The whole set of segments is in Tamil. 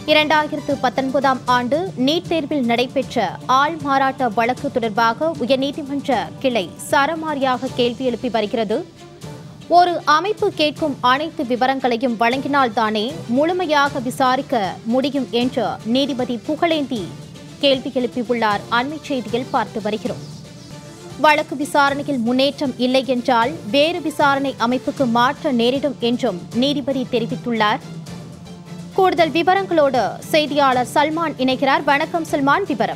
இரண்டாயிரத்து பத்தொன்பதாம் ஆண்டு நீட் தேர்வில் நடைபெற்ற ஆள் மாறாட்ட வழக்கு தொடர்பாக உயர்நீதிமன்ற கிளை சரமாரியாக கேள்வி எழுப்பி வருகிறது ஒரு அமைப்பு கேட்கும் அனைத்து விவரங்களையும் வழங்கினால்தானே முழுமையாக விசாரிக்க முடியும் என்று நீதிபதி புகழேந்தி கேள்வி எழுப்பியுள்ளார் அண்மைச் செய்தியில் பார்த்து வருகிறோம் வழக்கு விசாரணையில் முன்னேற்றம் இல்லை என்றால் வேறு விசாரணை அமைப்புக்கு மாற்ற நேரிடும் என்றும் நீதிபதி தெரிவித்துள்ளார் கூடுதல் விவரங்களோடு செய்தியாளர் சல்மான் இணைகிறார் வணக்கம் சல்மான் விவரம்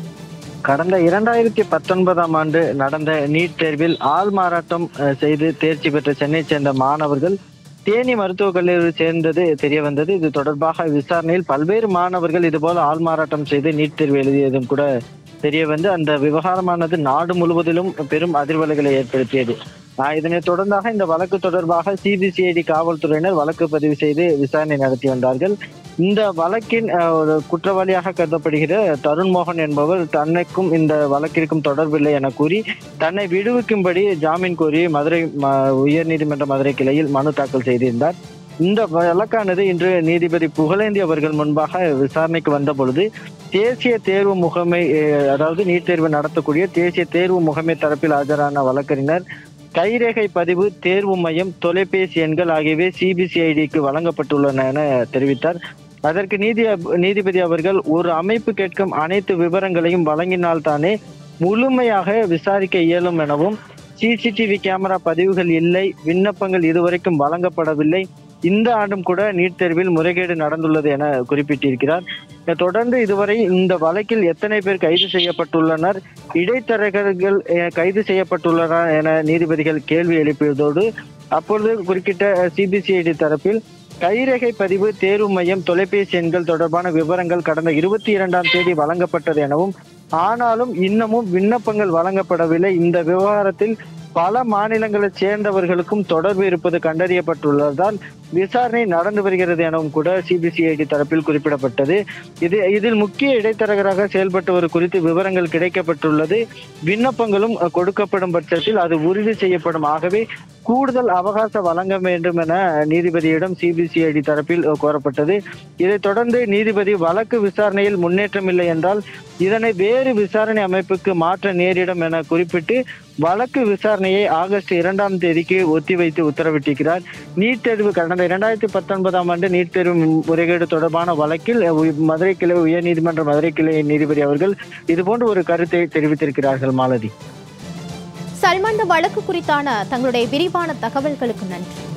கடந்த இரண்டாயிரத்தி பத்தொன்பதாம் ஆண்டு நடந்த நீட் தேர்வில் ஆள் மாறாட்டம் அஹ், செய்து தேர்ச்சி பெற்ற சென்னை சேர்ந்த மாணவர்கள் தேனி மருத்துவக் கல்லூரி சேர்ந்தது தெரிய வந்தது இது தொடர்பாக விசாரணையில் பல்வேறு மாணவர்கள் இதுபோல ஆள் மாறாட்டம் செய்து நீட் தேர்வு எழுதியதும் கூட தெரிய வந்து அந்த விவகாரமானது நாடு முழுவதிலும் பெரும் அதிர்வலைகளை ஏற்படுத்தியது ஆஹ், இதனைத் தொடர்ந்தாக இந்த வழக்கு தொடர்பாக சிபிசிஐடி காவல்துறையினர் வழக்கு பதிவு செய்து விசாரணை நடத்தி வந்தார்கள் இந்த வழக்கின் அஹ், ஒரு குற்றவாளியாக கருதப்படுகிற தருண் மோகன் என்பவர் தன்னைக்கும் இந்த வழக்கிற்கும் தொடர்பில்லை என கூறி தன்னை விடுவிக்கும்படி ஜாமீன் கோரி மதுரை ம- உயர்நீதிமன்ற மதுரை கிளையில் மனு தாக்கல் செய்திருந்தார் இந்த வழக்கானது இன்று நீதிபதி புகழேந்தி அவர்கள் முன்பாக விசாரணைக்கு வந்த பொழுது தேசிய தேர்வு முகமை அஹ், அதாவது நீட் தேர்வு நடத்தக்கூடிய தேசிய தேர்வு முகமை தரப்பில் ஆஜரான வழக்கறிஞர் கைரேகை பதிவு தேர்வு மையம் தொலைபேசி எண்கள் ஆகியவை சிபிசிஐடிக்கு வழங்கப்பட்டுள்ளன என தெரிவித்தார் அதற்கு நீதி நீதிபதி அவர்கள் ஒரு அமைப்பு கேட்கும் அனைத்து விவரங்களையும் வழங்கினால்தானே முழுமையாக விசாரிக்க இயலும் எனவும் சிசிடிவி கேமரா பதிவுகள் இல்லை விண்ணப்பங்கள் இதுவரைக்கும் வழங்கப்படவில்லை இந்த ஆண்டும் கூட நீட் தேர்வில் முறைகேடு நடந்துள்ளது என குறிப்பிட்டிருக்கிறார் தொடர்ந்து இதுவரை இந்த வழக்கில் எத்தனை பேர் கைது செய்யப்பட்டுள்ளனர் இடைத்தரகர்கள் அஹ், கைது செய்யப்பட்டுள்ளனர் என நீதிபதிகள் கேள்வி எழுப்பியதோடு அப்பொழுது குறுக்கிட்ட சிபிசிஐடி தரப்பில் கைரேகை பதிவு தேர்வு மையம் தொலைபேசி எண்கள் தொடர்பான விவரங்கள் கடந்த இருபத்தி இரண்டாம் தேதி வழங்கப்பட்டது எனவும் ஆனாலும் இன்னமும் விண்ணப்பங்கள் வழங்கப்படவில்லை இந்த விவகாரத்தில் பல மாநிலங்களைச் சேர்ந்தவர்களுக்கும் தொடர்பு இருப்பது கண்டறியப்பட்டுள்ளதால் விசாரணை நடந்து வருகிறது எனவும் கூட சிபிசிஐடி தரப்பில் குறிப்பிடப்பட்டது இது இதில் முக்கிய இடைத்தரகராக செயல்பட்டவர் குறித்து விவரங்கள் கிடைக்கப்பட்டுள்ளது விண்ணப்பங்களும் அஹ், கொடுக்கப்படும் பட்சத்தில் அது உறுதி செய்யப்படும் ஆகவே கூடுதல் அவகாசம் வழங்க வேண்டும் என நீதிபதியிடம் சிபிசிஐடி தரப்பில் அஹ், கோரப்பட்டது இதைத் தொடர்ந்து நீதிபதி வழக்கு விசாரணையில் முன்னேற்றம் இல்லை என்றால் இதனை வேறு விசாரணை அமைப்புக்கு மாற்ற நேரிடும் என குறிப்பிட்டு வழக்கு விசாரணையை ஆகஸ்ட் இரண்டாம் தேதிக்கு ஒத்திவைத்து உத்தரவிட்டிருக்கிறார் நீட் தேர்வு கடந்த இரண்டாயிரத்தி பத்தொன்பதாம் ஆண்டு நீட் தேர்வு முறைகேடு தொடர்பான வழக்கில் அஹ், உய- மதுரை கிளை உயர்நீதிமன்ற மதுரை கிளை நீதிபதி அவர்கள் இதுபோன்ற ஒரு கருத்தை தெரிவித்திருக்கிறார்கள் மாலதி சல்மான் இந்த வழக்கு குறித்தான தங்களுடைய விரிவான தகவல்களுக்கு நன்றி